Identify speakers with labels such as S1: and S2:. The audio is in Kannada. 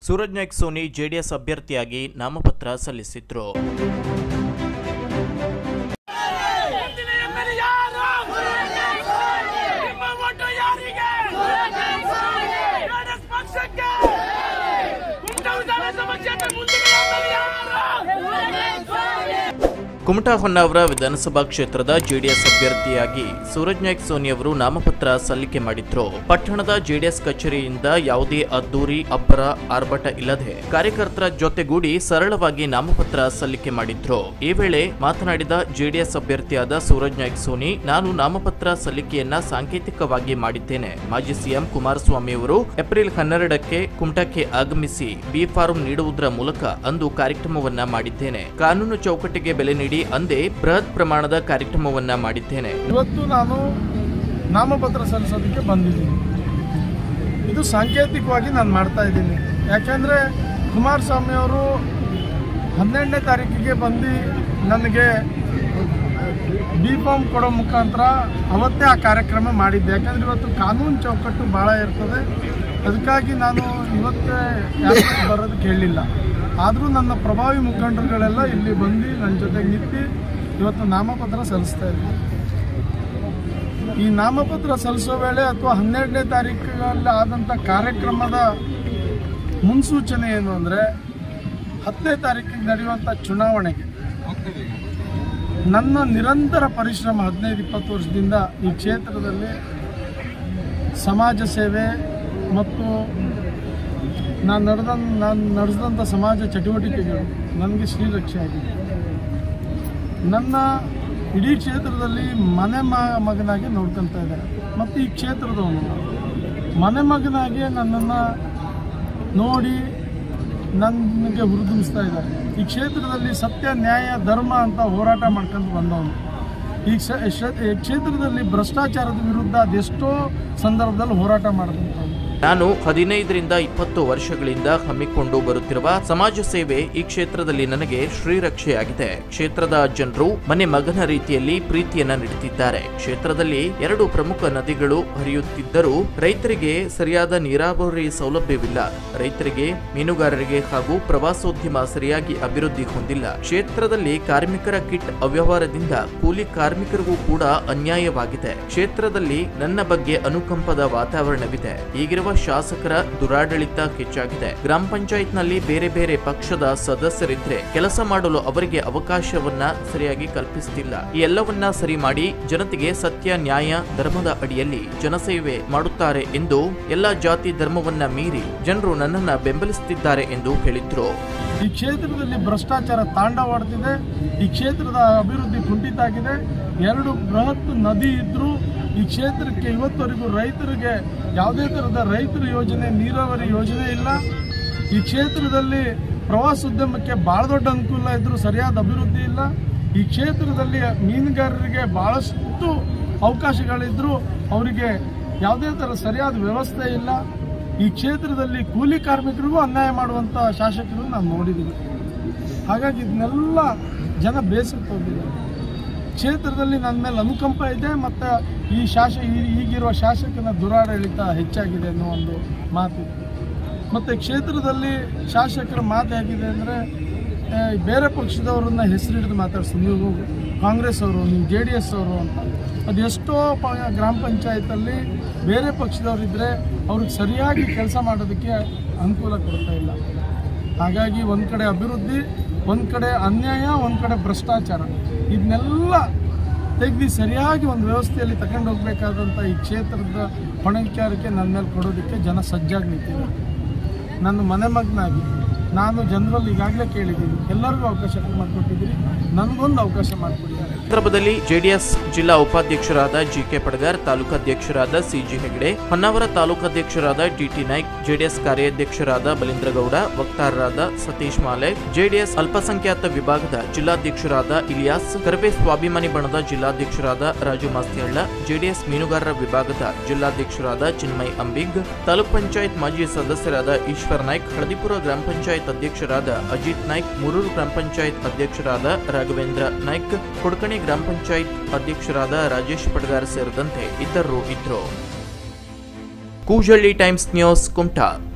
S1: ಸೂರಜ್ ನಾಯ್ಕ್ ಸೋನಿ ಜೆಡಿಎಸ್ ಅಭ್ಯರ್ಥಿಯಾಗಿ ನಾಮಪತ್ರ ಸಲ್ಲಿಸಿದ್ರು
S2: ಮುಂದಿನ ಎಮ್ಮೆಲ್ಯೆ ಯಾರು ನಿಮ್ಮ ಓಟು ಯಾರಿಗೆ ಕಾಂಗ್ರೆಸ್ ಪಕ್ಷಕ್ಕೆ ಕುಮಟಾ ವಿಧಾನಸಭಾ ಕ್ಷೇತ್ರ ಮುಂದಿನ ಎಮ್ಮೆಲ್ಯೆ ಯಾರು
S1: ಕುಮಟಾ ಹೊನ್ನಾವರ ವಿಧಾನಸಭಾ ಕ್ಷೇತ್ರದ ಜೆಡಿಎಸ್ ಅಭ್ಯರ್ಥಿಯಾಗಿ ಸೂರಜ್ ನಾಯ್ಕ್ ಸೋನಿ ಅವರು ನಾಮಪತ್ರ ಸಲ್ಲಿಕೆ ಮಾಡಿದ್ರು ಪಟ್ಟಣದ ಜೆಡಿಎಸ್ ಕಚೇರಿಯಿಂದ ಯಾವುದೇ ಅದ್ದೂರಿ ಅಬ್ಬರ ಆರ್ಭಟ ಇಲ್ಲದೆ ಕಾರ್ಯಕರ್ತರ ಜೊತೆಗೂಡಿ ಸರಳವಾಗಿ ನಾಮಪತ್ರ ಸಲ್ಲಿಕೆ ಮಾಡಿದ್ರು ಈ ವೇಳೆ ಮಾತನಾಡಿದ ಜೆಡಿಎಸ್ ಅಭ್ಯರ್ಥಿಯಾದ ಸೂರಜ್ ನಾಯ್ಕ್ ಸೋನಿ ನಾನು ನಾಮಪತ್ರ ಸಲ್ಲಿಕೆಯನ್ನ ಸಾಂಕೇತಿಕವಾಗಿ ಮಾಡಿದ್ದೇನೆ ಮಾಜಿ ಸಿಎಂ ಕುಮಾರಸ್ವಾಮಿ ಅವರು ಏಪ್ರಿಲ್ ಹನ್ನೆರಡಕ್ಕೆ ಕುಮಟಾಕ್ಕೆ ಆಗಮಿಸಿ ಬಿ ಫಾರ್ಮ್ ನೀಡುವುದರ ಮೂಲಕ ಅಂದು ಕಾರ್ಯಕ್ರಮವನ್ನ ಮಾಡಿದ್ದೇನೆ ಕಾನೂನು ಚೌಕಟ್ಟಿಗೆ ಬೆಲೆ ನೀಡಿ ಅಂದೇ ಬೃಹತ್ ಪ್ರಮಾಣದ ಕಾರ್ಯಕ್ರಮವನ್ನ ಮಾಡಿದ್ದೇನೆ
S3: ಇವತ್ತು ನಾನು ನಾಮಪತ್ರ ಸಲ್ಲಿಸೋದಕ್ಕೆ ಬಂದಿದ್ದೀನಿ ಇದು ಸಾಂಕೇತಿಕವಾಗಿ ನಾನು ಮಾಡ್ತಾ ಇದ್ದೀನಿ ಯಾಕೆಂದರೆ ಕುಮಾರಸ್ವಾಮಿ ಅವರು ಹನ್ನೆರಡನೇ ತಾರೀಕಿಗೆ ಬಂದು ನನಗೆ ಬಿ ಫಾರ್ಮ್ ಕೊಡೋ ಮುಖಾಂತರ ಅವತ್ತೇ ಆ ಕಾರ್ಯಕ್ರಮ ಮಾಡಿದ್ದೆ ಯಾಕಂದರೆ ಇವತ್ತು ಕಾನೂನು ಚೌಕಟ್ಟು ಭಾಳ ಇರ್ತದೆ ಅದಕ್ಕಾಗಿ ನಾನು ಇವತ್ತೇ ಯಾಕೆ ಬರೋದಕ್ಕೆ ಹೇಳಿಲ್ಲ ಆದರೂ ನನ್ನ ಪ್ರಭಾವಿ ಮುಖಂಡರುಗಳೆಲ್ಲ ಇಲ್ಲಿ ಬಂದು ನನ್ನ ಜೊತೆಗೆ ನಿಂತು ಇವತ್ತು ನಾಮಪತ್ರ ಸಲ್ಲಿಸ್ತಾ ಇದ್ದೀನಿ ಈ ನಾಮಪತ್ರ ಸಲ್ಲಿಸೋ ವೇಳೆ ಅಥವಾ ಹನ್ನೆರಡನೇ ತಾರೀಕಲ್ಲಿ ಆದಂಥ ಕಾರ್ಯಕ್ರಮದ ಮುನ್ಸೂಚನೆ ಏನು ಅಂದರೆ ಹತ್ತನೇ ತಾರೀಕಿಗೆ ನಡೆಯುವಂಥ ಚುನಾವಣೆಗೆ ನನ್ನ ನಿರಂತರ ಪರಿಶ್ರಮ ಹದಿನೈದು ಇಪ್ಪತ್ತು ವರ್ಷದಿಂದ ಈ ಕ್ಷೇತ್ರದಲ್ಲಿ ಸಮಾಜ ಸೇವೆ ಮತ್ತು ನಾನು ನಡೆದ ನಾನು ನಡೆಸಿದಂಥ ಸಮಾಜ ಚಟುವಟಿಕೆಗಳು ನನಗೆ ಶ್ರೀರಕ್ಷೆ ಆಗಿದೆ ನನ್ನ ಇಡೀ ಕ್ಷೇತ್ರದಲ್ಲಿ ಮನೆ ಮ ಮಗನಾಗಿ ನೋಡ್ಕೊತಾ ಇದ್ದಾರೆ ಮತ್ತು ಈ ಕ್ಷೇತ್ರದವನು ನಾನು. ಮನೆ ಮಗನಾಗಿ ನನ್ನನ್ನು ನೋಡಿ ನನಗೆ ಹುರಿದುಂಬಿಸ್ತಾ ಇದ್ದಾರೆ ಈ ಕ್ಷೇತ್ರದಲ್ಲಿ ಸತ್ಯ ನ್ಯಾಯ ಧರ್ಮ ಅಂತ ಹೋರಾಟ ಮಾಡ್ಕೊಂಡು ಬಂದವನು ಈ ಕ್ಷ- ಕ್ಷ- ಈ ಕ್ಷೇತ್ರದಲ್ಲಿ ಭ್ರಷ್ಟಾಚಾರದ ವಿರುದ್ಧ ಅದೆಷ್ಟೋ ಸಂದರ್ಭದಲ್ಲಿ ಹೋರಾಟ ಮಾಡಿದಂಥವ್ನು
S1: ನಾನು ಹದಿನೈದರಿಂದ ಇಪ್ಪತ್ತು ವರ್ಷಗಳಿಂದ ಹಮ್ಮಿಕೊಂಡು ಬರುತ್ತಿರುವ ಸಮಾಜ ಸೇವೆ ಈ ಕ್ಷೇತ್ರದಲ್ಲಿ ನನಗೆ ಶ್ರೀರಕ್ಷೆಯಾಗಿದೆ ಕ್ಷೇತ್ರದ ಜನರು ಮನೆ ಮಗನ ರೀತಿಯಲ್ಲಿ ಪ್ರೀತಿಯನ್ನ ನೀಡುತ್ತಿದ್ದಾರೆ ಕ್ಷೇತ್ರದಲ್ಲಿ ಎರಡು ಪ್ರಮುಖ ನದಿಗಳು ಹರಿಯುತ್ತಿದ್ದರೂ ರೈತರಿಗೆ ಸರಿಯಾದ ನೀರಾವರಿ ಸೌಲಭ್ಯವಿಲ್ಲ ರೈತರಿಗೆ ಮೀನುಗಾರರಿಗೆ ಹಾಗೂ ಪ್ರವಾಸೋದ್ಯಮ ಸರಿಯಾಗಿ ಅಭಿವೃದ್ಧಿ ಹೊಂದಿಲ್ಲ ಕ್ಷೇತ್ರದಲ್ಲಿ ಕಾರ್ಮಿಕರ ಕಿಟ್ ಅವ್ಯವಹಾರದಿಂದ ಕೂಲಿ ಕಾರ್ಮಿಕರಿಗೂ ಕೂಡ ಅನ್ಯಾಯವಾಗಿದೆ ಕ್ಷೇತ್ರದಲ್ಲಿ ನನ್ನ ಬಗ್ಗೆ ಅನುಕಂಪದ ವಾತಾವರಣವಿದೆ ಈಗಿರುವ ಶಾಸಕರ ದುರಾಡಳಿತ ಹೆಚ್ಚಾಗಿದೆ ಗ್ರಾಮ ಪಂಚಾಯತ್ ನಲ್ಲಿ ಬೇರೆ ಬೇರೆ ಪಕ್ಷದ ಸದಸ್ಯರಿದ್ರೆ ಕೆಲಸ ಮಾಡಲು ಅವರಿಗೆ ಅವಕಾಶವನ್ನ ಸರಿಯಾಗಿ ಕಲ್ಪಿಸುತ್ತಿಲ್ಲ ಈ ಎಲ್ಲವನ್ನ ಸರಿ ಮಾಡಿ ಜನತೆಗೆ ಸತ್ಯ ನ್ಯಾಯ ಧರ್ಮದ ಅಡಿಯಲ್ಲಿ ಜನಸೇವೆ ಮಾಡುತ್ತಾರೆ ಎಂದು ಎಲ್ಲಾ ಜಾತಿ ಧರ್ಮವನ್ನ ಮೀರಿ ಜನರು ನನ್ನನ್ನ ಬೆಂಬಲಿಸುತ್ತಿದ್ದಾರೆ ಎಂದು ಹೇಳಿದ್ರು
S3: ಈ ಕ್ಷೇತ್ರದಲ್ಲಿ ಭ್ರಷ್ಟಾಚಾರ ತಾಂಡವಾಡ್ತಿದೆ ಈ ಕ್ಷೇತ್ರದ ಅಭಿವೃದ್ಧಿ ಕುಂಠಿತ ಆಗಿದೆ ಎರಡು ಬೃಹತ್ ನದಿ ಇದ್ರೂ ಈ ಕ್ಷೇತ್ರಕ್ಕೆ ಇವತ್ತವರೆಗೂ ರೈತರಿಗೆ ಯಾವುದೇ ಥರದ ರೈತರ ಯೋಜನೆ ನೀರಾವರಿ ಯೋಜನೆ ಇಲ್ಲ ಈ ಕ್ಷೇತ್ರದಲ್ಲಿ ಪ್ರವಾಸೋದ್ಯಮಕ್ಕೆ ಭಾಳ ದೊಡ್ಡ ಅನುಕೂಲ ಇದ್ರೂ ಸರಿಯಾದ ಅಭಿವೃದ್ಧಿ ಇಲ್ಲ ಈ ಕ್ಷೇತ್ರದಲ್ಲಿ ಮೀನುಗಾರರಿಗೆ ಭಾಳಷ್ಟು ಅವಕಾಶಗಳಿದ್ರೂ ಅವರಿಗೆ ಯಾವುದೇ ಥರ ಸರಿಯಾದ ವ್ಯವಸ್ಥೆ ಇಲ್ಲ ಈ ಕ್ಷೇತ್ರದಲ್ಲಿ ಕೂಲಿ ಕಾರ್ಮಿಕರಿಗೂ ಅನ್ಯಾಯ ಮಾಡುವಂಥ ಶಾಸಕರು ನಾವು ನೋಡಿದ್ದೀವಿ ಹಾಗಾಗಿ ಇದನ್ನೆಲ್ಲ ಜನ ಬೇಸತ್ತು ಹೋಗಿದ್ದಾರೆ ಕ್ಷೇತ್ರದಲ್ಲಿ ನನ್ನ ಮೇಲೆ ಅನುಕಂಪ ಇದೆ ಮತ್ತು ಈ ಶಾಸ ಈ- ಈಗಿರುವ ಶಾಸಕನ ದುರಾಡಳಿತ ಹೆಚ್ಚಾಗಿದೆ ಅನ್ನೋ ಒಂದು ಮಾತಿದೆ ಮತ್ತು ಕ್ಷೇತ್ರದಲ್ಲಿ ಶಾಸಕರ ಮಾತು ಹೇಗಿದೆ ಅಂದರೆ ಬೇರೆ ಪಕ್ಷದವರನ್ನ ಹೆಸರಿಡಿದು ಮಾತಾಡ್ಸಿ ನೀವು ಕಾಂಗ್ರೆಸ್ ಅವರು ನೀವು ಜೆ ಡಿ ಎಸ್ ಅವರು ಅಂತ ಅದು ಎಷ್ಟೋ ಪ ಗ್ರಾಮ ಪಂಚಾಯತಲ್ಲಿ ಬೇರೆ ಪಕ್ಷದವರಿದ್ದರೆ ಅವ್ರಿಗೆ ಸರಿಯಾಗಿ ಕೆಲಸ ಮಾಡೋದಕ್ಕೆ ಅನುಕೂಲ ಕೊಡ್ತಾ ಇಲ್ಲ ಹಾಗಾಗಿ ಒಂದು ಕಡೆ ಅಭಿವೃದ್ಧಿ ಒಂದು ಕಡೆ ಅನ್ಯಾಯ ಒಂದು ಕಡೆ ಭ್ರಷ್ಟಾಚಾರ ಇದನ್ನೆಲ್ಲ ತೆಗೆದು ಸರಿಯಾಗಿ ಒಂದು ವ್ಯವಸ್ಥೆಯಲ್ಲಿ ತಗೊಂಡು ಹೋಗ್ಬೇಕಾದಂಥ ಈ ಕ್ಷೇತ್ರದ ಹೊಣೆಗಾರಿಕೆ ನನ್ನ ಮೇಲೆ ಕೊಡೋದಕ್ಕೆ ಜನ ಸಜ್ಜಾಗಿ ನಿಂತಿದ್ದಾರೆ ನನ್ನ ಮನೆ ಮಗನಾಗಿ ನಾನು ಜನರಲ್ಲಿ ಈಗಾಗಲೇ ಕೇಳಿದ್ದೀನಿ ಎಲ್ಲರಿಗೂ ಅವಕಾಶ ಮಾಡಿಕೊಟ್ಟಿದ್ದೀನಿ ನನಗೊಂದು ಅವಕಾಶ ಮಾಡಿಕೊಟ್ಟಿದ್ದಾರೆ
S1: ಸಂದರ್ಭದಲ್ಲಿ ಜೆಡಿಎಸ್ ಜಿಲ್ಲಾ ಉಪಾಧ್ಯಕ್ಷರಾದ ಜಿಕೆ ಪಡಗಾರ್ ತಾಲೂಕಾಧ್ಯಕ್ಷರಾದ ಸಿಜಿ ಹೆಗಡೆ ಹೊನ್ನಾವರ ತಾಲೂಕಾಧ್ಯಕ್ಷರಾದ ಟಿಟಿ ನಾಯ್ಕ್ ಜೆಡಿಎಸ್ ಕಾರ್ಯಾಧ್ಯಕ್ಷರಾದ ಬಲೀಂದ್ರಗೌಡ ವಕ್ತಾರರಾದ ಸತೀಶ್ ಮಾಲೆ ಜೆಡಿಎಸ್ ಅಲ್ಪಸಂಖ್ಯಾತ ವಿಭಾಗದ ಜಿಲ್ಲಾಧ್ಯಕ್ಷರಾದ ಇಲಿಯಾಸ್ ಕರ್ಬೆ ಸ್ವಾಭಿಮಾನಿ ಬಣದ ಜಿಲ್ಲಾಧ್ಯಕ್ಷರಾದ ರಾಜು ಮಾಸ್ತಿಹಳ್ಳ ಜೆಡಿಎಸ್ ಮೀನುಗಾರರ ವಿಭಾಗದ ಜಿಲ್ಲಾಧ್ಯಕ್ಷರಾದ ಚಿನ್ಮಯ್ ಅಂಬಿಗ್ ತಾಲೂಕ್ ಪಂಚಾಯತ್ ಮಾಜಿ ಸದಸ್ಯರಾದ ಈಶ್ವರ್ ನಾಯ್ಕ್ ಹಳದಿಪುರ ಗ್ರಾಮ ಪಂಚಾಯತ್ ಅಧ್ಯಕ್ಷರಾದ ಅಜಿತ್ ನಾಯ್ಕ್ ಮುರೂರು ಗ್ರಾಮ ಪಂಚಾಯತ್ ಅಧ್ಯಕ್ಷರಾದ ರಾಘವೇಂದ್ರ ನಾಯ್ಕ್ ಕೊಡ್ಕಣಿ ಗ್ರಾಮ ಪಂಚಾಯತ್ ಅಧ್ಯಕ್ಷರಾದ ರಾಜೇಶ್ ಪಡ್ಗಾರ್ ಸೇರಿದಂತೆ ಇತರರು ಇದ್ರು ಕೂಜಳ್ಳಿ ಟೈಮ್ಸ್ ನ್ಯೂಸ್ ಕುಮಟಾ